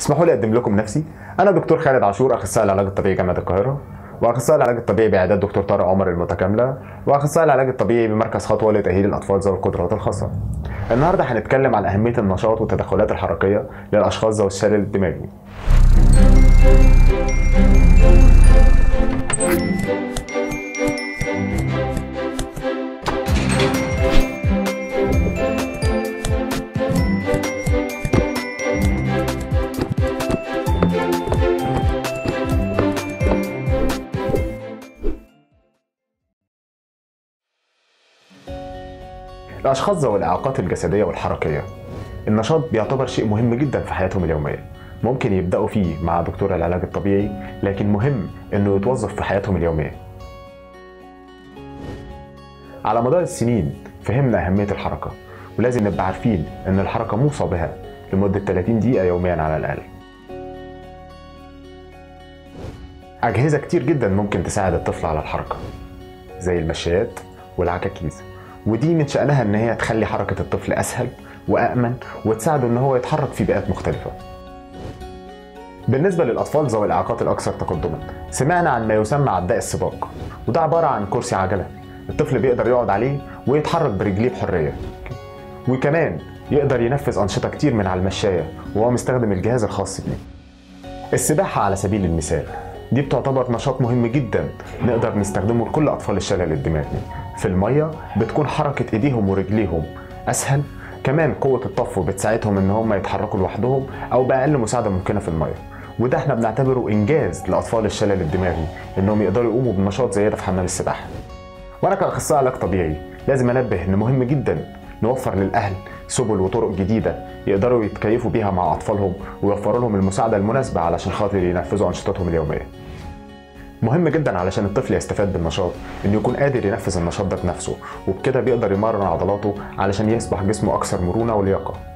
اسمحوا لي اقدم لكم نفسي انا دكتور خالد عاشور اخصائي العلاج الطبيعي جامعه القاهره واخصائي العلاج الطبيعي باعداد دكتور طارق عمر المتكامله واخصائي العلاج الطبيعي بمركز خطوه لتاهيل الاطفال ذوي القدرات الخاصه النهارده هنتكلم عن اهميه النشاط والتدخلات الحركيه للاشخاص ذوي الشلل الدماغي الأشخاص ذوي الإعاقات الجسدية والحركية النشاط بيعتبر شيء مهم جدا في حياتهم اليومية ممكن يبدأوا فيه مع دكتور العلاج الطبيعي لكن مهم إنه يتوظف في حياتهم اليومية على مدار السنين فهمنا أهمية الحركة ولازم نبقى عارفين إن الحركة موصى بها لمدة 30 دقيقة يوميا على الأقل أجهزة كتير جدا ممكن تساعد الطفل على الحركة زي المشايات والعكاكيز ودي من شأنها إن هي تخلي حركة الطفل أسهل وأأمن وتساعده إن هو يتحرك في بيئات مختلفة. بالنسبة للأطفال ذوي الإعاقات الأكثر تقدما، سمعنا عن ما يسمى عداء السباق، وده عبارة عن كرسي عجلة، الطفل بيقدر يقعد عليه ويتحرك برجليه بحرية. وكمان يقدر ينفذ أنشطة كتير من على المشاية وهو مستخدم الجهاز الخاص بيه. السباحة على سبيل المثال، دي بتعتبر نشاط مهم جدا نقدر نستخدمه لكل اطفال الشلل الدماغي في الميه بتكون حركه ايديهم ورجليهم اسهل كمان قوه الطفو بتساعدهم ان هم يتحركوا لوحدهم او باقل مساعده ممكنه في الميه وده احنا بنعتبره انجاز لاطفال الشلل الدماغي انهم يقدروا يقوموا بنشاط زي ده في حمام السباحه وانا كاخصائي علاج طبيعي لازم انبه ان مهم جدا نوفر للاهل سبل وطرق جديده يقدروا يتكيفوا بيها مع اطفالهم ويوفروا لهم المساعده المناسبه علشان خاطر ينفذوا انشطتهم اليوميه مهم جدا علشان الطفل يستفاد بالنشاط انه يكون قادر ينفذ النشاط ده بنفسه وبكده بيقدر يمرن عضلاته علشان يصبح جسمه اكثر مرونه ولياقه